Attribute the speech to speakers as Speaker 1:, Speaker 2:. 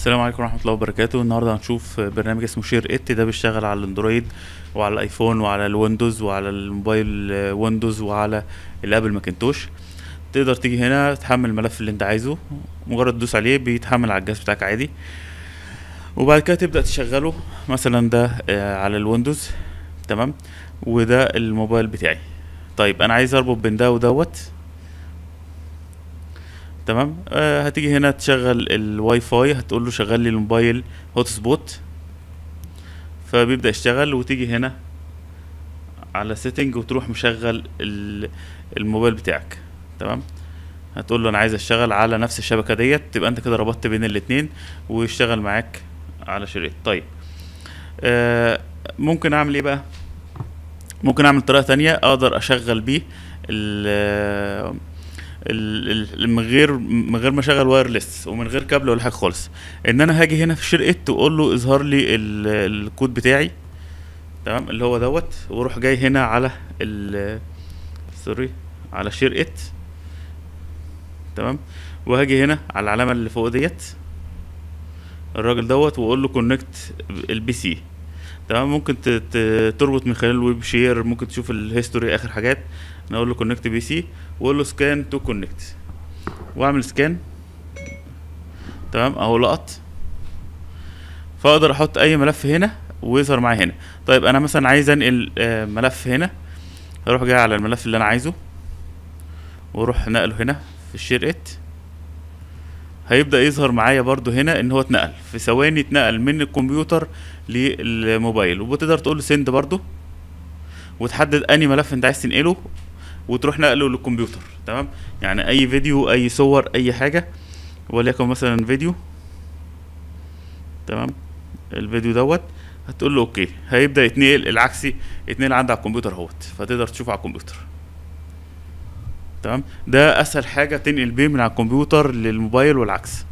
Speaker 1: السلام عليكم ورحمة الله وبركاته النهاردة هنشوف برنامج اسمه شير ات ده بيشتغل على الاندرويد وعلى الايفون وعلى الويندوز وعلى الموبايل ويندوز وعلى الابل ماكنتوش تقدر تيجي هنا تحمل الملف اللي انت عايزه مجرد تدوس عليه بيتحمل على الجهاز بتاعك عادي وبعد كده تبدأ تشغله مثلا ده آه، على الويندوز تمام وده الموبايل بتاعي طيب انا عايز اربط بين ده ودوت تمام آه هتيجي هنا تشغل الواي فاي هتقول له شغل لي الموبايل هوت سبوت فبيبدأ يشتغل وتيجي هنا على سيتنج وتروح مشغل ال- الموبايل بتاعك تمام هتقول له انا عايز اشتغل على نفس الشبكة ديت تبقى انت كده ربطت بين الاتنين ويشتغل معاك على شريط طيب آه ممكن اعمل ايه بقى ممكن اعمل طريقة تانية اقدر اشغل بيه ال ال- ال- من غير من غير ما اشغل وايرلس ومن غير كابل ولا حاجه خالص ان انا هاجي هنا في شركه واقول له اظهر لي ال- الكود بتاعي تمام اللي هو دوت واروح جاي هنا على ال سوري على شير ات تمام وهاجي هنا على العلامه اللي فوق ديت الراجل دوت واقول له كونكت البي سي تمام ممكن ت- ت- تربط من خلال الويب شير ممكن تشوف الهيستوري اخر حاجات انا اقول له كونكت بي سي واقول له سكان تو كونكت واعمل سكان تمام اهو لقط فاقدر احط اي ملف هنا ويظهر معايا هنا طيب انا مثلا عايز انقل آه، ملف هنا اروح جاي على الملف اللي انا عايزه واروح نقله هنا في الشير ات هيبدأ يظهر معايا برضو هنا ان هو اتنقل في ثواني اتنقل من الكمبيوتر للموبايل وبتقدر تقول له سند برضو وتحدد انهي ملف انت عايز تنقله وتروح نقله للكمبيوتر تمام يعني اي فيديو اي صور اي حاجه وليكن مثلا فيديو تمام الفيديو دوت هتقول له اوكي هيبدا يتنقل العكسي يتنقل عندك على الكمبيوتر اهوت فتقدر تشوفه على الكمبيوتر تمام ده اسهل حاجه تنقل بيه من على الكمبيوتر للموبايل والعكس